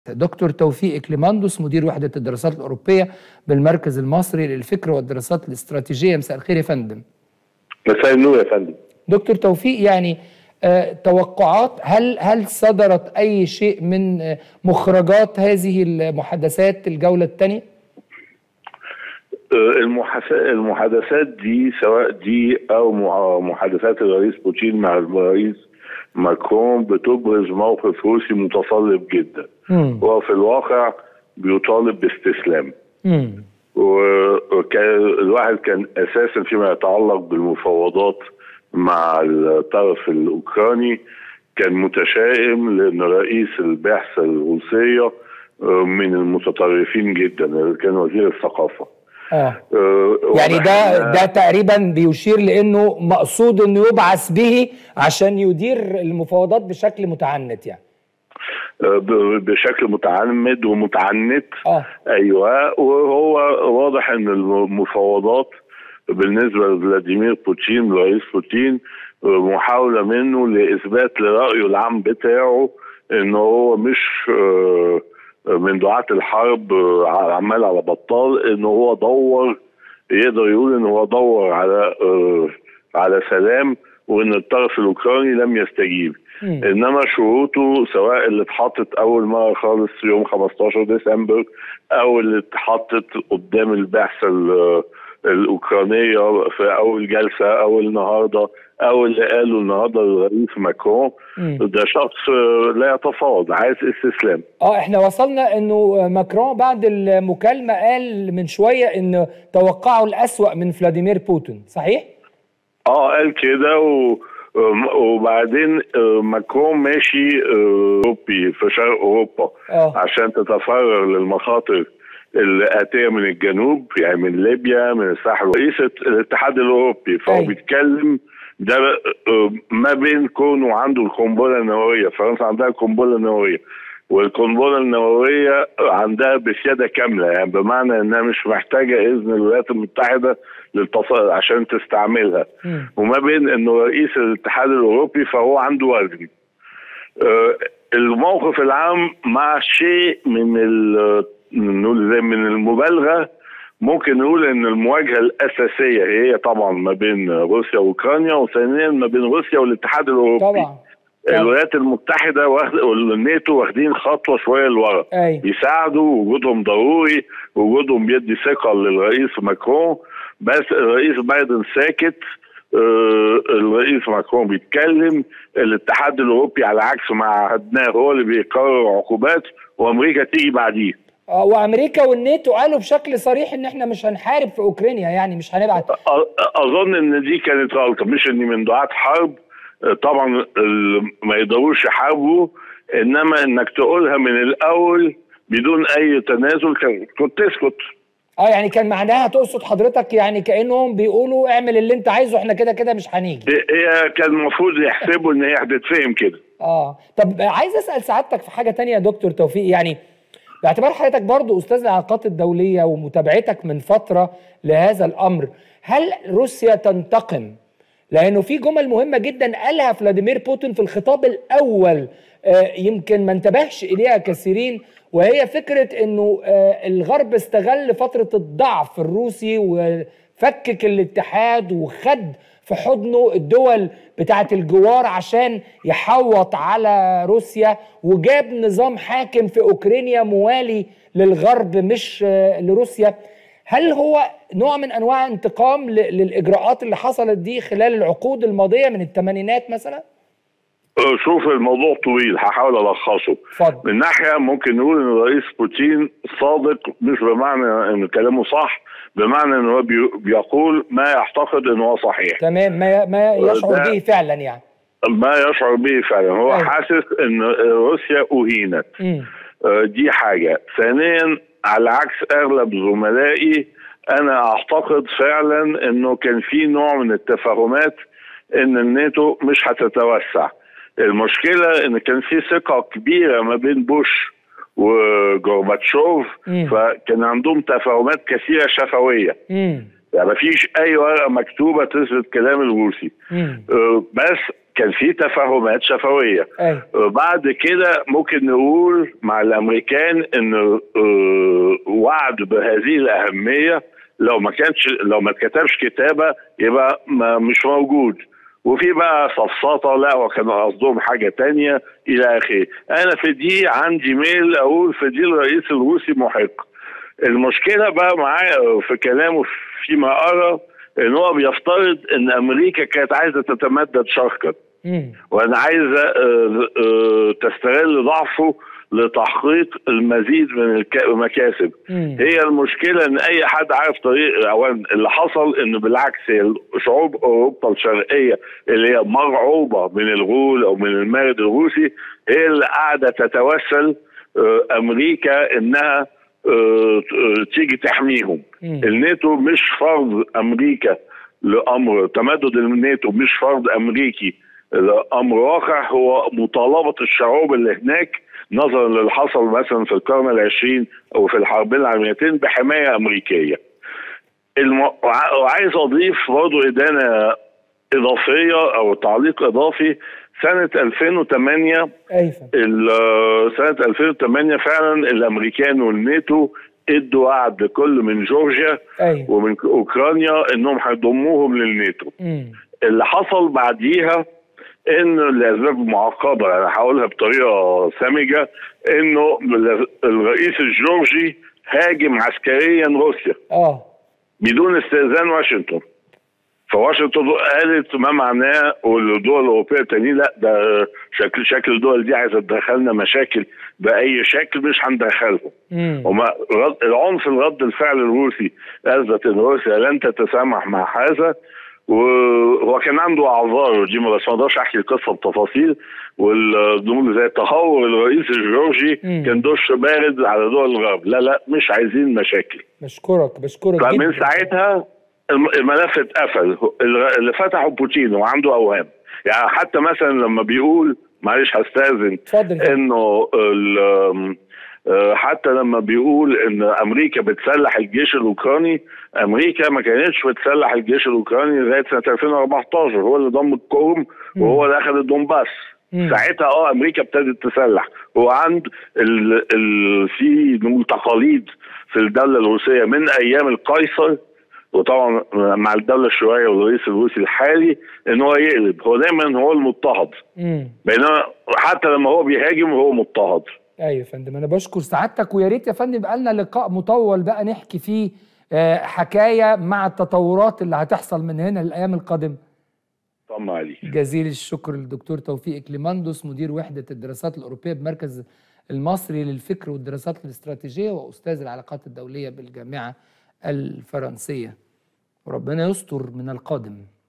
دكتور توفيق كليماندوس مدير وحدة الدراسات الأوروبية بالمركز المصري للفكر والدراسات الاستراتيجية مساء الخير يا فندم مساء النور يا فندم دكتور توفيق يعني آه توقعات هل هل صدرت أي شيء من آه مخرجات هذه المحادثات الجولة الثانية؟ المحادثات دي سواء دي أو محادثات الرئيس بوتين مع الرئيس ماكرون بتبرز موقف روسي متصلب جدا هو في الواقع بيطالب باستسلام والواحد كان اساسا فيما يتعلق بالمفاوضات مع الطرف الاوكراني كان متشائم لان رئيس البعثه الروسيه من المتطرفين جدا كان وزير الثقافه آه. يعني ده ده تقريبا بيشير لانه مقصود انه يبعث به عشان يدير المفاوضات بشكل متعنت يعني بشكل متعمد ومتعنت آه. ايوه وهو واضح ان المفاوضات بالنسبه لفلاديمير بوتين رئيس بوتين محاوله منه لاثبات لرايه العام بتاعه ان هو مش آه من دعاة الحرب عمال على بطال ان هو دور يقدر يقول ان هو دور على على سلام وان الطرف الاوكراني لم يستجيب م. انما شروطه سواء اللي اتحطت اول مره خالص يوم 15 ديسمبر او اللي اتحطت قدام البعثه الاوكرانيه في اول جلسه او النهارده او اللي قاله النهارده الرئيس ماكرون ده شخص لا يتفاوض عايز استسلام اه احنا وصلنا انه ماكرون بعد المكالمه قال من شويه ان توقعه الاسوا من فلاديمير بوتين صحيح؟ اه قال كده و... وبعدين ماكرون ماشي اوروبي في شرق اوروبا أوه. عشان تتفرغ للمخاطر الاتيه من الجنوب يعني من ليبيا من الساحل رئيس الاتحاد الاوروبي فهو أي. بيتكلم ده ما بين كونه عنده القنبله النوويه فرنسا عندها القنبله النوويه والقنبله النوويه عندها بسياده كامله يعني بمعنى انها مش محتاجه اذن الولايات المتحده للتص... عشان تستعملها م. وما بين انه رئيس الاتحاد الاوروبي فهو عنده وزن آه الموقف العام مع شيء من ال... نقول زي من المبالغه ممكن نقول ان المواجهه الاساسيه هي طبعا ما بين روسيا واوكرانيا وثانيا ما بين روسيا والاتحاد الاوروبي طبعا الولايات المتحده واخد والناتو واخدين خطوه شويه لورا أي. يساعدوا وجودهم ضروري وجودهم بيدي ثقه للرئيس ماكرون بس الرئيس بايدن ساكت آه الرئيس ماكرون بيتكلم الاتحاد الاوروبي على عكس ما عهدناه هو اللي بيقرر عقوبات وامريكا تيجي بعديه وامريكا والناتو قالوا بشكل صريح ان احنا مش هنحارب في اوكرانيا يعني مش هنبعت اظن ان دي كانت غلطه مش اني من دعاة حرب طبعا ما يقدروش يحاربوا انما انك تقولها من الاول بدون اي تنازل كنت تسكت اه يعني كان معناها تقصد حضرتك يعني كانهم بيقولوا اعمل اللي انت عايزه احنا كده كده مش هنيجي هي كان المفروض يحسبوا ان هي هتتفهم كده اه طب عايز اسال سعادتك في حاجه تانية يا دكتور توفيق يعني باعتبار حضرتك برضو استاذ العلاقات الدوليه ومتابعتك من فتره لهذا الامر هل روسيا تنتقم لانه في جمل مهمه جدا قالها فلاديمير بوتين في الخطاب الاول آه يمكن ما انتبهش اليها كثيرين وهي فكره انه آه الغرب استغل فتره الضعف الروسي وفكك الاتحاد وخد في حضنه الدول بتاعه الجوار عشان يحوط على روسيا وجاب نظام حاكم في اوكرانيا موالي للغرب مش آه لروسيا هل هو نوع من انواع انتقام للاجراءات اللي حصلت دي خلال العقود الماضيه من الثمانينات مثلا؟ شوف الموضوع طويل هحاول الخصه فضل. من ناحيه ممكن نقول ان الرئيس بوتين صادق مش بمعنى ان كلامه صح بمعنى ان هو بيقول ما يعتقد ان هو صحيح تمام ما ما يشعر به فعلا يعني ما يشعر به فعلا هو أيوة. حاسس ان روسيا اهينت م. دي حاجه ثانيا على عكس اغلب زملائي انا اعتقد فعلا انه كان في نوع من التفاهمات ان الناتو مش هتتوسع المشكله ان كان في ثقه كبيره ما بين بوش وجورباتشوف فكان عندهم تفاهمات كثيره شفويه مم. يعني ما فيش اي ورقه مكتوبه تثبت كلام الروسي مم. أه بس كان في تفاهمات شفويه ايوه بعد كده ممكن نقول مع الامريكان ان آه، وعد بهذه الاهميه لو ما كانش لو ما اتكتبش كتابه يبقى ما مش موجود وفي بقى سفسطه لا وكان قصدهم حاجه تانية الى اخره انا في دي عندي ميل اقول في دي الرئيس الروسي محق المشكله بقى معاه في كلامه فيما ارى ان هو بيفترض ان امريكا كانت عايزه تتمدد شرقا مم. وانا عايزه آه، آه، تستغل ضعفه لتحقيق المزيد من الك- المكاسب مم. هي المشكله ان اي حد عارف طريق او اللي حصل انه بالعكس هي شعوب اوروبا الشرقيه اللي هي مرعوبه من الغول او من المارد الروسي هي اللي قاعده تتوسل آه، امريكا انها آه، آه، تيجي تحميهم مم. الناتو مش فرض امريكا لامر تمدد الناتو مش فرض امريكي لامر واقع هو مطالبه الشعوب اللي هناك نظرا للي حصل مثلا في القرن العشرين او في الحربين العالميتين بحمايه امريكيه. الم... وع- وعايز اضيف برضه ادانه اضافيه او تعليق اضافي سنه 2008 ايوه ال- سنه 2008 فعلا الامريكان والناتو ادوا وعد لكل من جورجيا ايوه ومن اوكرانيا انهم هيضموهم للناتو مم. اللي حصل بعديها ان لاسباب معقده انا هقولها بطريقه سمجه انه الرئيس الجورجي هاجم عسكريا روسيا اه بدون استئذان واشنطن فواشنطن قالت ما معناه والدول الاوروبيه التانيين لا ده شكل شكل الدول دي عايزه تدخلنا مشاكل باي شكل مش هندخلهم مم. وما رد العنف الرد الفعل الروسي اثبت ان روسيا لن تتسامح مع هذا وهو كان عنده اعذار دي ما بس ما اقدرش احكي القصه بتفاصيل والنقول زي تهور الرئيس الجورجي مم. كان دش بارد على دول الغرب لا لا مش عايزين مشاكل بشكرك بشكرك فمن جدا ساعتها الم- الملف اتقفل اللي اللي فتحه بوتين وعنده اوهام يعني حتى مثلا لما بيقول معلش هستاذن اتفضل انه ال- آم، آه، حتى لما بيقول ان امريكا بتسلح الجيش الاوكراني امريكا ما كانتش بتسلح الجيش الاوكراني لغايه سنه 2014 هو اللي ضم الكورم وهو اللي اخذ الدونباس مم. ساعتها اه امريكا ابتدت تسلح هو عند ال ال في نقول تقاليد في الدوله الروسيه من ايام القيصر وطبعا مع الدوله الشيوعيه والرئيس الروسي الحالي ان هو يقلب هو دايما هو المضطهد مم. بينما حتى لما هو بيهاجم هو مضطهد ايوه يا فندم انا بشكر سعادتك ويا ريت يا فندم يبقى لنا لقاء مطول بقى نحكي فيه آه، حكايه مع التطورات اللي هتحصل من هنا للايام القادمه طمع عليك جزيل الشكر للدكتور توفيق كليماندوس مدير وحده الدراسات الاوروبيه بمركز المصري للفكر والدراسات الاستراتيجيه واستاذ العلاقات الدوليه بالجامعه الفرنسيه وربنا يستر من القادم